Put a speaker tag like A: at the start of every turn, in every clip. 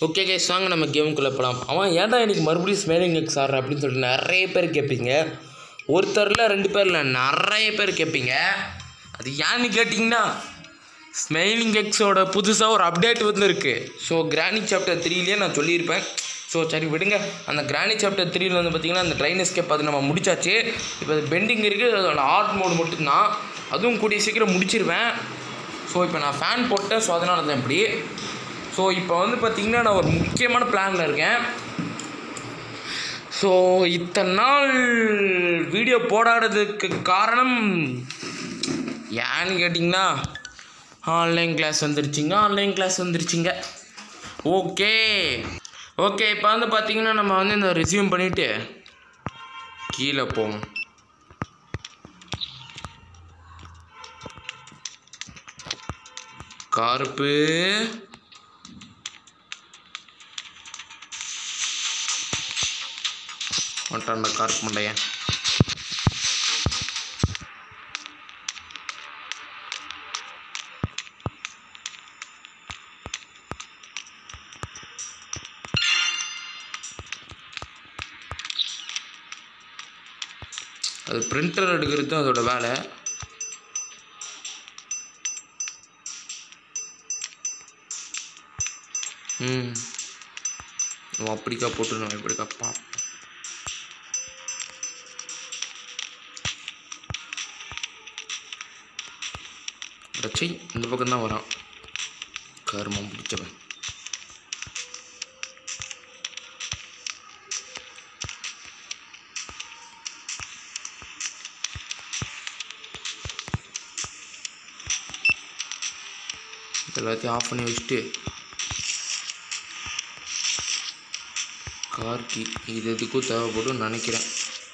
A: okay guys வாங்க நம்ம கேமுக்குள்ளே போகலாம் அவன் ஏன்டா எனக்கு மறுபடியும் ஸ்மைலிங் எக்ஸ் ஆடுற அப்படின்னு சொல்லிட்டு நிறைய பேர் கேட்பீங்க ஒருத்தரில் ரெண்டு பேரில் நிறைய பேர் கேட்பீங்க அது ஏன்னு கேட்டிங்கன்னா ஸ்மைலிங் எக்ஸோட புதுசாக ஒரு அப்டேட் வந்துருக்கு ஸோ கிரானி சாப்டர் த்ரீலேயே நான் சொல்லியிருப்பேன் ஸோ சரி விடுங்க அந்த கிரானி சாப்டர் த்ரீல வந்து பார்த்திங்கன்னா அந்த ட்ரைன் எஸ்கேப் அது நம்ம முடிச்சாச்சு இப்போ அது பெண்டிங் இருக்குது அதோட ஆர்ட் மோடு மட்டும்தான் அதுவும் கூடிய சீக்கிரம் முடிச்சிருவேன் ஸோ இப்போ நான் ஃபேன் போட்டேன் ஸோ அதனால தான் இப்படி ஸோ இப்போ வந்து பார்த்திங்கன்னா நான் ஒரு முக்கியமான பிளானில் இருக்கேன் ஸோ இத்தனை நாள் வீடியோ போடாததுக்கு காரணம் ஏன்னு கேட்டிங்கன்னா ஆன்லைன் கிளாஸ் வந்துருச்சுங்க ஆன்லைன் கிளாஸ் வந்துருச்சுங்க ஓகே ஓகே இப்போ வந்து பார்த்தீங்கன்னா நம்ம வந்து இந்த ரெசியூம் பண்ணிவிட்டு கீழே போவோம் கருப்பு வந்துட்டான் அந்த கருப்பு மண்டையன் அது பிரிண்டர் எடுக்கிறது தான் அதோட வேலை ம் அவன் அப்படிக்கா போட்டுருந்தோம் எப்படிக்கா பார்ப்போம் ரச்சை இந்த பக்கம் தான் வரான் கருமம் பிடிச்சவன் எல்லாத்தையும் ஆஃப் பண்ணி வச்சுட்டு கார் கீ இது எதுக்கும் தேவைப்படும் நினைக்கிறேன்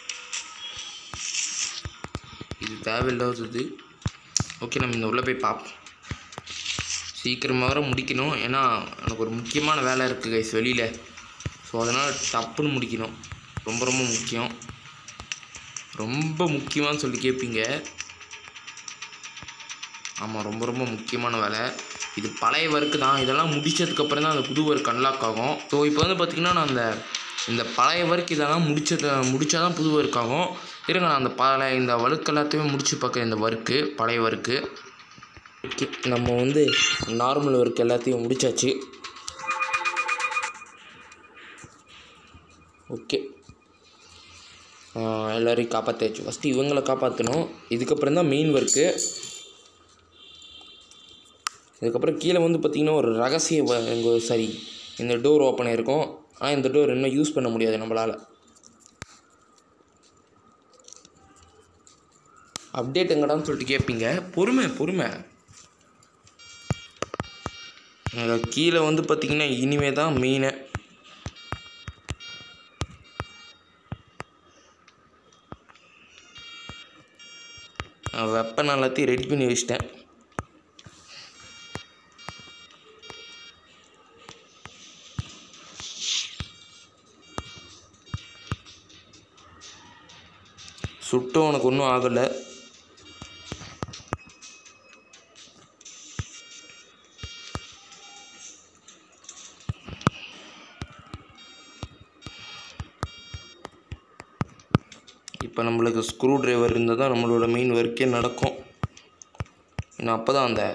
A: இது தேவையில்லாதது ஓகே நம்ம இந்த உள்ளே போய் பார்ப்போம் சீக்கிரமாக வர முடிக்கணும் ஏன்னா எனக்கு ஒரு முக்கியமான வேலை இருக்குது கைஸ் வெளியில் ஸோ அதனால் டப்புன்னு முடிக்கணும் ரொம்ப ரொம்ப முக்கியம் ரொம்ப முக்கியமானு சொல்லி கேட்பீங்க ஆமாம் ரொம்ப ரொம்ப முக்கியமான வேலை இது பழைய ஒர்க்கு தான் இதெல்லாம் முடிச்சதுக்கப்புறம் தான் அந்த புது ஒர்க் அன்லாக் ஆகும் ஸோ இப்போ வந்து பார்த்திங்கன்னா நான் அந்த இந்த பழைய ஒர்க் இதெல்லாம் முடிச்சத முடித்தா தான் புது ஒர்க் ஆகும் இருங்க நான் அந்த பழைய இந்த ஒர்க் எல்லாத்தையுமே முடிச்சு பார்க்குறேன் இந்த ஒர்க்கு பழைய ஒர்க்கு ஓகே நம்ம வந்து நார்மல் ஒர்க் எல்லாத்தையும் முடிச்சாச்சு ஓகே எல்லோரையும் காப்பாற்றாச்சு ஃபஸ்ட்டு இவங்களை காப்பாற்றணும் இதுக்கப்புறம் தான் மெயின் ஒர்க்கு இதுக்கப்புறம் கீழே வந்து பார்த்திங்கன்னா ஒரு ரகசிய வ- இங்க சரி இந்த டோர் ஓப்பன் ஆயிருக்கும் ஆனால் இந்த டோர் இன்னும் யூஸ் பண்ண முடியாது நம்மளால் அப்டேட் எங்கடான்னு சொல்லிட்டு கேட்பீங்க பொறுமை பொறுமை அங்க கீழே வந்து பார்த்திங்கன்னா இனிமே தான் மெயினு வெப்பன் எல்லாத்தையும் ரெடி பண்ணி வச்சிட்டேன் சுட்டும் உனக்கு ஒன்றும் ஆகலை இப்போ நம்மளுக்கு ஸ்க்ரூ டிரைவர் இருந்தால் தான் நம்மளோட மெயின் ஒர்க்கே நடக்கும் ஏன்னா அப்போ தான் அந்த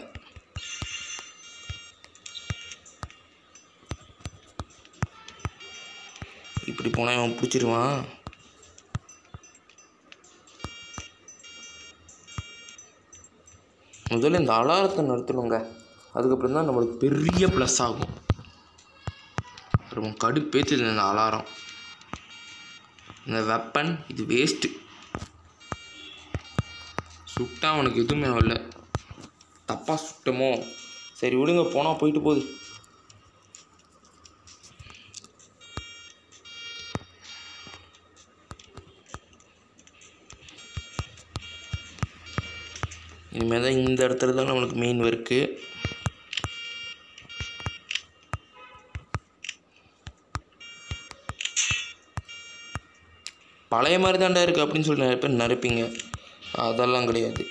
A: இப்படி போனால் இவன் பிடிச்சிருவான் முதல்ல இந்த அலாரத்தை நிறுத்தணுங்க அதுக்கப்புறம் தான் நம்மளுக்கு பெரிய ப்ளஸ் ஆகும் ரொம்ப கடுப்பேற்றுது இந்த அலாரம் இந்த வெப்பன் இது வேஸ்ட்டு சுட்டா அவனுக்கு எதுவுமே வரல தப்பாக சுட்டமோ சரி விடுங்க போனால் போயிட்டு போகுது இனிமேல் தான் இந்த இடத்துல தான் நம்மளுக்கு மெயின் ஒர்க்கு பழைய மாதிரி தாண்டா இருக்குது அப்படின்னு சொல்லி நிறைய பேர் நினைப்பீங்க அதெல்லாம் கிடையாது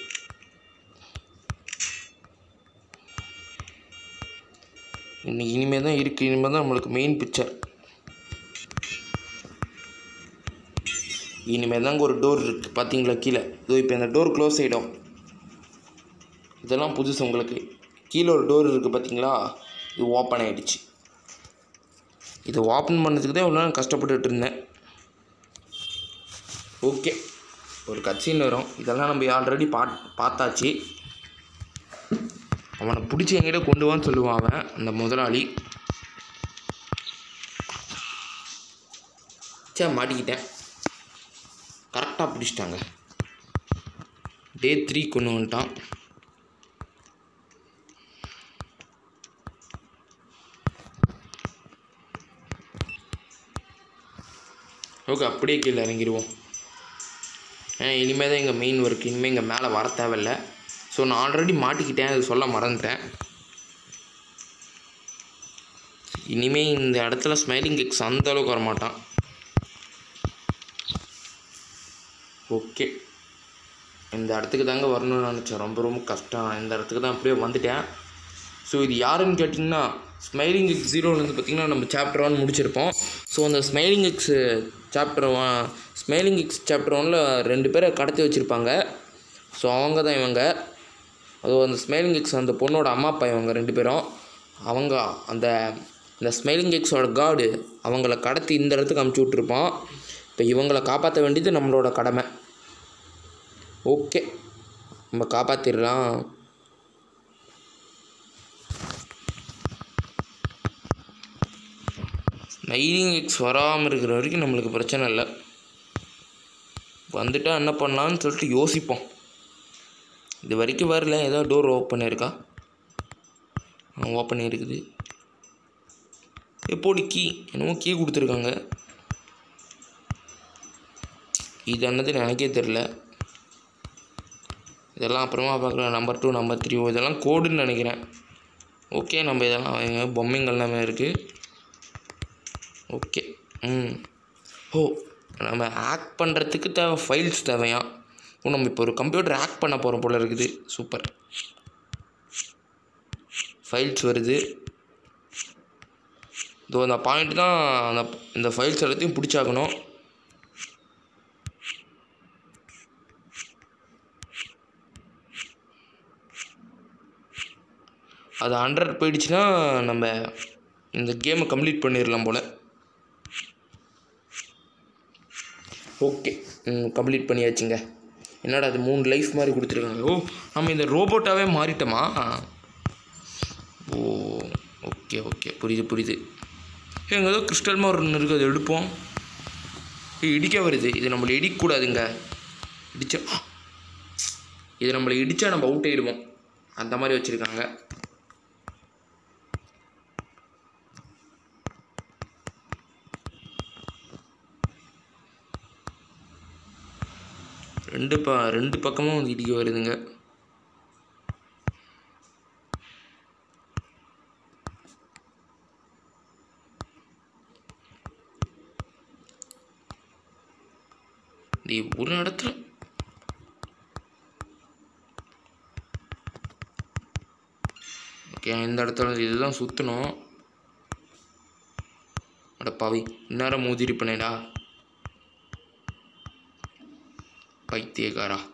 A: இன்னைக்கு இனிமேல் தான் இருக்குது இனிமேல் தான் நம்மளுக்கு மெயின் பிக்சர் இனிமேல் தாங்க ஒரு டோர் இருக்குது பார்த்தீங்களா கீழே இதோ இப்போ இந்த டோர் க்ளோஸ் ஆகிடும் இதெல்லாம் புதுசு உங்களுக்கு கீழே ஒரு டோர் இருக்குது பார்த்தீங்களா இது ஓப்பன் ஆகிடுச்சு இது ஓப்பன் பண்ணதுக்கு தான் இவ்வளோ நேரம் கஷ்டப்பட்டுட்டு இருந்தேன் ஓகே ஒரு கட்சின்னு வரும் இதெல்லாம் நம்ம ஆல்ரெடி பா பார்த்தாச்சு அவனை பிடிச்சி எங்கிட்ட கொண்டு வான்னு சொல்லுவான் அவன் அந்த முதலாளி சே மாட்டிக்கிட்டேன் கரெக்டாக பிடிச்சிட்டாங்க டே த்ரீ கொண்டு வந்துட்டான் ஓகே அப்படியே கீழே இறங்கிடுவோம் ஏன்னா இனிமேல் தான் எங்கள் மெயின் ஒர்க் இனிமேல் இங்கே மேலே வர தேவையில்ல ஸோ நான் ஆல்ரெடி மாட்டிக்கிட்டேன் அது சொல்ல மறந்துட்டேன் இனிமேல் இந்த இடத்துல ஸ்மைலிங் எக்ஸ் அந்த அளவுக்கு வரமாட்டான் ஓகே இந்த இடத்துக்கு தாங்க வரணும்னு நினச்சேன் ரொம்ப ரொம்ப கஷ்டம் இந்த இடத்துக்கு தான் அப்படியே வந்துட்டேன் ஸோ இது யாருன்னு கேட்டிங்கன்னா ஸ்மைலிங் எக்ஸ் ஜீரோலேருந்து பார்த்திங்கன்னா நம்ம சாப்டர் ஒன் முடிச்சிருப்போம் ஸோ அந்த smiling x chapter one smiling x chapter ஒனில் ரெண்டு பேரை கடத்தி வச்சுருப்பாங்க ஸோ அவங்க தான் இவங்க அதுவும் அந்த ஸ்மைலிங் எக்ஸ் அந்த பொண்ணோட அம்மா அப்பா இவங்க ரெண்டு பேரும் அவங்க அந்த இந்த ஸ்மைலிங் எக்ஸோட காடு அவங்கள கடத்தி இந்த இடத்துக்கு அமுச்சு விட்ருப்போம் இப்போ இவங்கள காப்பாற்ற வேண்டியது நம்மளோட கடமை ஓகே நம்ம காப்பாற்றிடலாம் ஸ்மைலிங் எக்ஸ் வராமல் இருக்கிற வரைக்கும் நம்மளுக்கு பிரச்சனை இல்லை வந்துட்டா என்ன பண்ணலான்னு சொல்லிட்டு யோசிப்போம் இது வரைக்கும் வரல ஏதோ டோர் ஓப்பன் இருக்கா ஓப்பன் இருக்குது எப்போடி கீ என்னமோ கீ கொடுத்துருக்காங்க இது என்னதுன்னு எனக்கே தெரில இதெல்லாம் அப்புறமா பார்க்கலாம் நம்பர் டூ நம்பர் த்ரீ இதெல்லாம் கோடுன்னு நினைக்கிறேன் ஓகே நம்ம இதெல்லாம் எங்க பொம்மைங்கள் எல்லாமே இருக்குது ஓகே ம் ஓ நம்ம ஆக்ட் பண்ணுறதுக்கு தேவை ஃபைல்ஸ் தேவையா ஓ நம்ம இப்போ ஒரு கம்ப்யூட்டர் ஆக்ட் பண்ண போகிறோம் போல இருக்குது சூப்பர் ஃபைல்ஸ் வருது இதோ அந்த பாயிண்ட் தான் அந்த இந்த ஃபைல்ஸ் எல்லாத்தையும் பிடிச்சாக்கணும் அது ஹண்ட்ரட் போயிடுச்சுன்னா நம்ம இந்த கேமை கம்ப்ளீட் பண்ணிடலாம் போல் ஓகே கம்ப்ளீட் பண்ணியாச்சுங்க என்னடா அது மூணு லைஃப் மாதிரி கொடுத்துருக்காங்க ஓ நம்ம இந்த ரோபோட்டாவே மாறிட்டோமா ஓ ஓகே ஓகே புரியுது புரியுது எங்க ஏதோ கிறிஸ்டல் மாதிரி ஒன்று இருக்குது அது எடுப்போம் ஏய், இடிக்க வருது இது நம்மளை இடிக்கக்கூடாதுங்க இடிச்சா இது நம்மளை இடித்தா நம்ம அவுட் ஆயிடுவோம் அந்த மாதிரி வச்சுருக்காங்க ரெண்டு ப ரெண்டு பக்கமும் வந்து இடிக்க வருதுங்க நீ ஒரு இடத்துல ஓகே இந்த இடத்துல இதுதான் சுற்றணும் அட பாவி இந்நேரம் மோதிரி பண்ணேடா பைத்தியக்காரா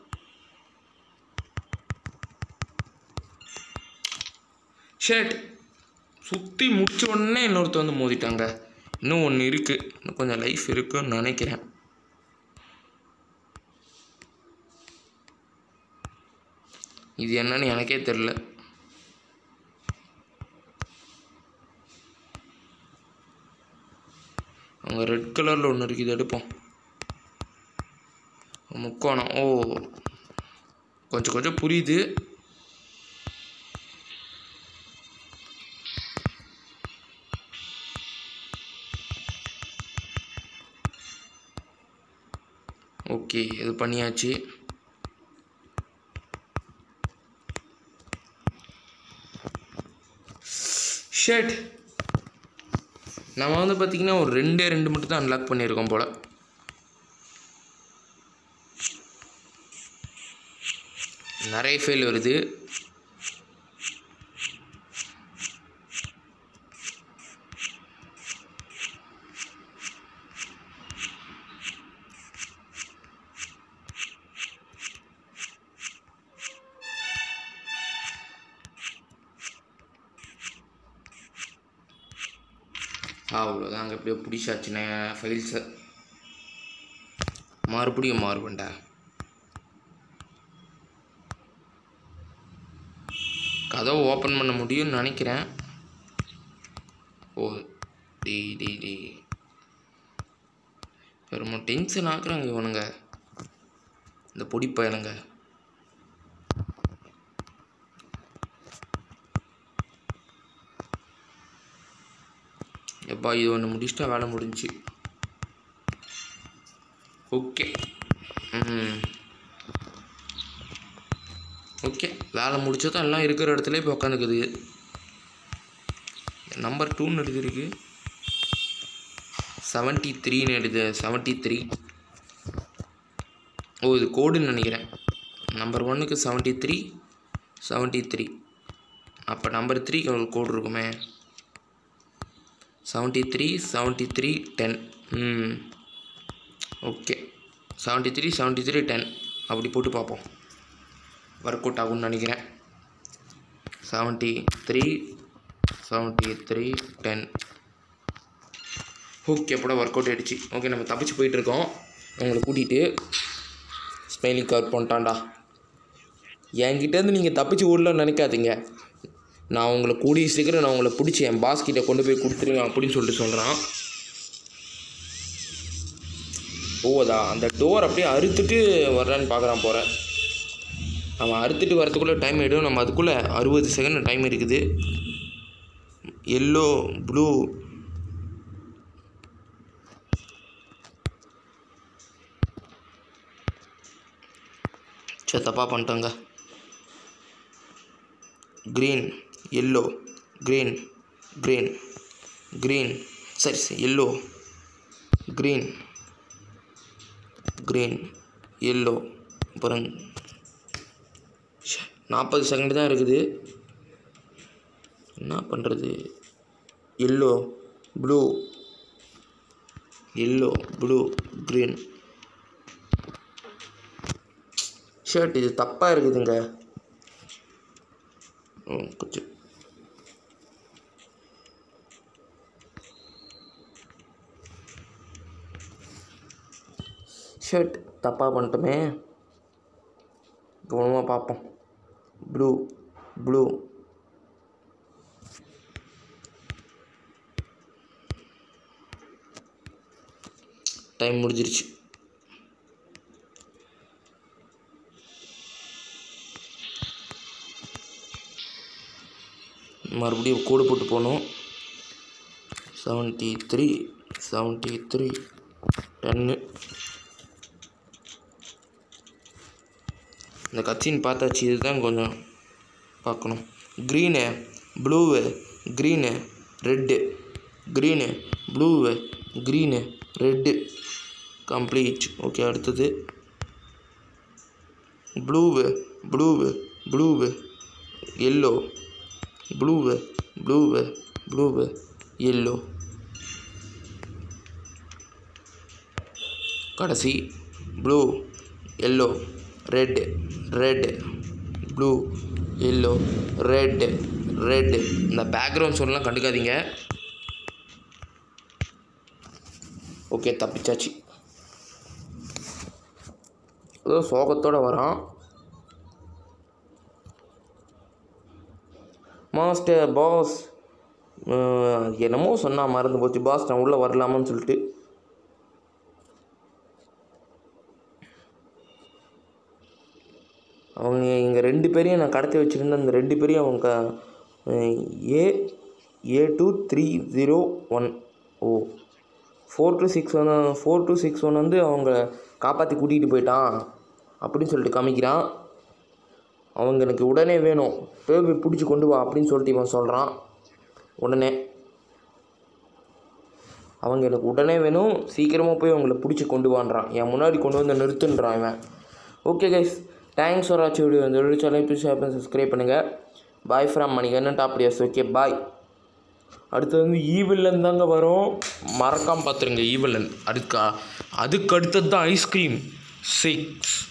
A: ஷேட் சுற்றி முடிச்ச உடனே இன்னொருத்த வந்து மோதிட்டாங்க இன்னும் ஒன்று இருக்குது இன்னும் கொஞ்சம் லைஃப் இருக்குன்னு நினைக்கிறேன் இது என்னன்னு எனக்கே தெரில அங்கே ரெட் கலரில் ஒன்று இருக்குது இது எடுப்போம் முக்கோணம் ஓ கொஞ்சம் கொஞ்சம் புரியுது ஓகே இது பண்ணியாச்சு ஷர்ட் நம்ம வந்து பார்த்திங்கன்னா ஒரு ரெண்டே ரெண்டு மட்டும் தான் அன்லாக் பண்ணியிருக்கோம் போல் நிறைய ஃபெயில் வருது அவ்வளோதாங்க எப்படியோ பிடிச்சாச்சுண்ணே ஃபைல்ஸை மறுபடியும் மாறுவேண்டா கதவை ஓப்பன் பண்ண முடியும்னு நினைக்கிறேன் ஓ டி டி டி பெருமா டென்ஷன் ஆக்குறாங்க இவனுங்க இந்த பொடி பயலுங்க எப்பா இது ஒன்று முடிச்சிட்டா வேலை முடிஞ்சுச்சு ஓகே ம் ஓகே வேலை முடிச்சதும் எல்லாம் இருக்கிற இடத்துல இப்போ உட்காந்துக்குது நம்பர் டூன்னு எழுதிருக்கு செவன்ட்டி த்ரீன்னு எழுது செவன்ட்டி த்ரீ ஓ இது கோடுன்னு நினைக்கிறேன் நம்பர் ஒன்னுக்கு செவன்ட்டி த்ரீ செவன்ட்டி த்ரீ அப்போ நம்பர் த்ரீக்கு அவங்களுக்கு கோடு இருக்குமே seventy three seventy three ten ம் okay seventy three seventy three ten அப்படி போட்டு பார்ப்போம் ஒர்க் அவுட் ஆகும்னு நினைக்கிறேன் seventy three seventy three ten okay எப்படா ஒர்க் அவுட் ஆகிடுச்சு ஓகே நம்ம தப்பிச்சு போயிட்டுருக்கோம் உங்களை கூட்டிகிட்டு ஸ்மைலிங் கவர் பண்ணிட்டான்டா என்கிட்டேருந்து நீங்கள் தப்பிச்சு ஓடலன்னு நினைக்காதீங்க நான் உங்களை கூடிய சீக்கிரம் நான் உங்களை பிடிச்சி என் பாஸ் கிட்ட கொண்டு போய் கொடுத்துருங்க அப்படின்னு சொல்லிட்டு சொல்கிறான் ஓதா அந்த டோர் அப்படியே அறுத்துட்டு வர்றான்னு பார்க்குறான் போகிறேன் அவன் அறுத்துட்டு வரதுக்குள்ளே டைம் ஆகிடும் நம்ம அதுக்குள்ளே அறுபது செகண்ட் டைம் இருக்குது எல்லோ ப்ளூ சரி தப்பாக பண்ணிட்டோங்க green yellow green green green சரி சரி எல்லோ க்ரீன் க்ரீன் எல்லோ அப்புறம் நாற்பது செகண்ட் தான் இருக்குது என்ன பண்ணுறது yellow blue yellow blue green shirt இது தப்பாக இருக்குதுங்க ம், கொஞ்சம் ஷர்ட் தப்பாக பண்ணிட்டோமே கவனமாக பார்ப்போம் ப்ளூ ப்ளூ டைம் முடிஞ்சிருச்சு மறுபடியும் கோடு போட்டு போகணும் செவன்ட்டி த்ரீ செவன்ட்டி த்ரீ டென்னு இந்த கட்சின்னு பார்த்தாச்சு இதுதான் கொஞ்சம் பார்க்கணும் green blue green red green blue green red complete okay அடுத்தது blue blue blue yellow blue blue blue yellow கடைசி blue yellow red red blue yellow red red இந்த பேக்ரவுண்ட் சொல்லலாம் கண்டுக்காதீங்க ஓகே தப்பிச்சாச்சு ஏதோ சோகத்தோடு வரான் மாஸ்டர் பாஸ் என்னமோ சொன்னா மறந்து போச்சு பாஸ் நான் உள்ளே வரலாமான்னு சொல்லிட்டு அவங்க இங்கே ரெண்டு பேரையும் நான் கடத்தி வச்சுருந்தேன் அந்த ரெண்டு பேரையும் அவங்க A A two three zero one O four two six one four two six one வந்து அவங்க காப்பாற்றி கூட்டிகிட்டு போயிட்டான் அப்படின்னு சொல்லிட்டு காமிக்கிறான் அவங்க எனக்கு உடனே வேணும் போய் போய் பிடிச்சி கொண்டு வா அப்படின்னு சொல்லிட்டு இவன் சொல்கிறான் உடனே அவங்க எனக்கு உடனே வேணும் சீக்கிரமாக போய் அவங்கள பிடிச்சி கொண்டு வான்றான் என் முன்னாடி கொண்டு வந்து நிறுத்துன்றான் இவன் okay guys thanks for watch video இந்த வீடியோ சேனல் ப்ளீஸ் ஷேர் பண்ணி சப்ஸ்கிரைப் பண்ணுங்கள் பாய் ஃப்ரம் மணிகண்ணன் டாப் டிஎஸ் ஓகே பாய் அடுத்தது வந்து ஈவில்லன் தாங்க வரும் மறக்காமல் பார்த்துருங்க ஈவில்லன் அதுக்கு அதுக்கு அடுத்தது தான் ஐஸ்கிரீம் சிக்ஸ்